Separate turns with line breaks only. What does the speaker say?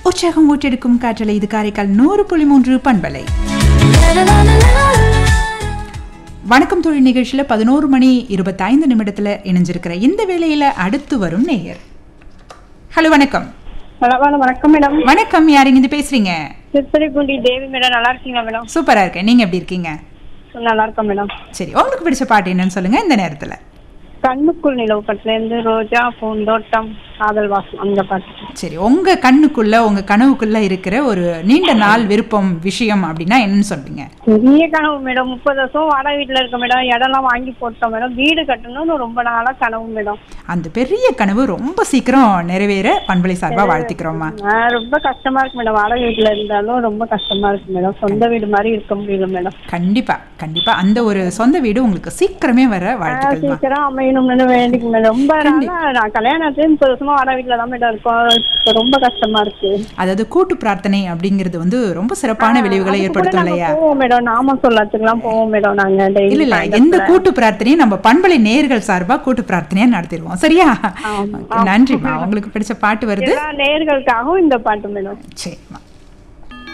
உற்சாகம் ஊற்றெடுக்கும் காற்றலை இது காரைக்கால் நூறு புள்ளி மூன்று பண்பலை வணக்கம் தொழில் நிகழ்ச்சியில பதினோரு மணி இருபத்தைந்து நிமிடத்துல இணைஞ்சிருக்கிற இந்த வேளையில அடுத்து வரும் நேயர் ஹலோ வணக்கம்
ஹலோ மேடம் வணக்கம் மேடம்
வணக்கம் யாருங்க இது பேசுறீங்க
திருப்பதிக்குண்டி தேவி மேடம் நல்லா இருக்கீங்களா மேடம்
சூப்பரா இருக்கேன் நீங்க எப்படி இருக்கீங்க
நல்லா இருக்கேன் மேடம்
சரி உங்களுக்கு பிடிச்ச பாட்டு என்னன்னு சொல்லுங்க இந்த நேரத்துல
கண்ணுக்குள் நிலவு பட்டிலேருந்து ரோஜா பூந்தோட்டம் காதல் வாசம் அந்த பாட்டு
சரி உங்க கண்ணுக்குள்ள உங்க கனவுக்குள்ள இருக்கிற ஒரு நீண்ட நாள் விருப்பம் விஷயம் அப்படின்னா என்னன்னு சொல்றீங்க
பெரிய கனவு மேடம் முப்பது வருஷம் வாடகை வீட்டில் இருக்க மேடம் இடம்லாம் வாங்கி போட்டோம் மேடம் வீடு கட்டணும்னு ரொம்ப நாளா கனவு மேடம்
அந்த பெரிய கனவு ரொம்ப சீக்கிரம் நிறைவேற பண்பலை சார்பா வாழ்த்திக்கிறோமா
ஆஹ் ரொம்ப கஷ்டமா இருக்கு மேடம் வாடகை வீட்டில் இருந்தாலும் ரொம்ப கஷ்டமா இருக்கு மேடம் சொந்த வீடு மாதிரி இருக்க முடியல மேடம்
கண்டிப்பா கண்டிப்பா அந்த ஒரு சொந்த வீடு உங்களுக்கு சீக்கிரமே வர வாழ்த்துக்கள்மா
சீக்கிரம் அமையணும்னு வேண்டிக்கு மேடம் ரொம்ப நாளா நான் கல்யாணத்துல முப்பது வருஷமா வாடகை வீட்டில் தான் மேடம் இருக்கோம் இப்ப ரொம்ப கஷ்டமா இருக்கு
அதாவது கூட்டு பிரார்த்தனை அப்படிங்கிறது வந்து ரொம்ப சிறப்பான விளைவுகளை
அதுக்கு கூட
ஏற்படுத்தும்
நாங்க
இல்லையா
போவோம் மேடம் நாம சொல்லத்துக்குலாம் போவோம் மேடம் நாங்க
இல்ல
டெய்லி
இல்ல எந்த கூட்டு பிரார்த்தனையும் நம்ம பண்பலை நேர்கள் சார்பா கூட்டு பிரார்த்தனையா நடத்திடுவோம் சரியா
ஆமா.
நன்றிமா உங்களுக்கு பிடிச்ச பாட்டு வருது
எல்லா நேர்களுக்காகவும் இந்த பாட்டு மேடம்
சரிம்மா